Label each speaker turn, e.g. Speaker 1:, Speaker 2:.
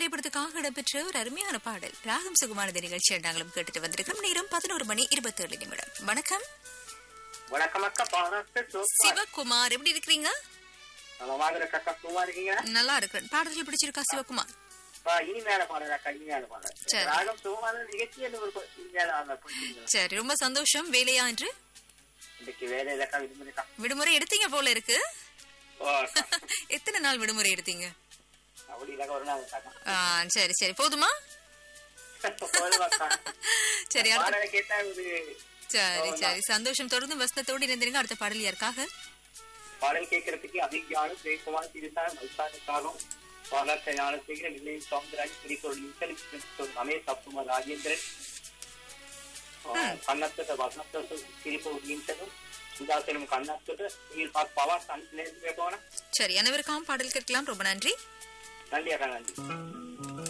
Speaker 1: திரைப்படத்துக்காக இடம்பெற்ற ஒரு அருமையான பாடல் ராகம் சுகுமானது நிகழ்ச்சியை நாங்களும் கேட்டுட்டு வந்திருக்கிறோம் நேரம் பதினோரு மணி இருபத்தி ஏழு நிமிடம் வணக்கம்
Speaker 2: வணக்கம் அக்கா பாராட்டு சூப்பர்
Speaker 1: சிவகுமார் எப்படி இருக்கிறீங்க
Speaker 2: நலமாக இருக்க அக்கா சும்மா இருக்கீங்க
Speaker 1: நல்லா இருக்கிறேன் பாடல்கள் பிடிச்சிருக்கா சிவகுமார்
Speaker 2: அப்பா, இனிமையான பாடல் அக்கா இனிமையான பாடல்
Speaker 1: சரி.
Speaker 2: ராகம் சுகமான நிகழ்ச்சி என்று ஒரு கொ- இனிமையான ஆன பிடிச்சிருந்தது.
Speaker 1: சரி ரொம்ப சந்தோஷம் வேலையா என்று
Speaker 2: இன்னைக்கு வேலையில அக்கா விடுமுறைக்கா
Speaker 1: விடுமுறை எடுத்தீங்க போல இருக்கு
Speaker 2: ஓ அக்கா.
Speaker 1: எத்தனை நாள் விடுமுறை எடுத்தீங்க
Speaker 2: அப்படி இல்லக்கா ஒரு நாள் அக்கா
Speaker 1: ஆ, சரி சரி போதுமா
Speaker 2: போதும் அக்கா.
Speaker 1: சரி அடுத்த
Speaker 2: பாடலை கேட்டா ஒரு
Speaker 1: சரி சரி சந்தோஷம் தொடர்ந்து வசனத்தோடு இருந்திருங்க அடுத்த பாடல் யாருக்காக
Speaker 2: பாடல் கேட்கறதுக்கு அதிகாலும் ஜெயக்குமார் திருசார் மல்சானுக்காகவும் பாலாட்ச ஞானசேகரன் நிலையம் சவுந்தரராஜ் குறிக்கோள் இன்டெலிஜென்ஸ் ரமேஷ் அப்குமார் ராஜேந்திரன் கண்ணத்தோட வசனத்தோட கிரிப்போர் இன்டரும் சுதாசனம் கண்ணத்தோட நீர் பாக் பவார் சன் போனா
Speaker 1: சரி அனைவருக்காகவும் பாடல் கேட்கலாம் ரொம்ப நன்றி
Speaker 2: நன்றி அக்கா நன்றி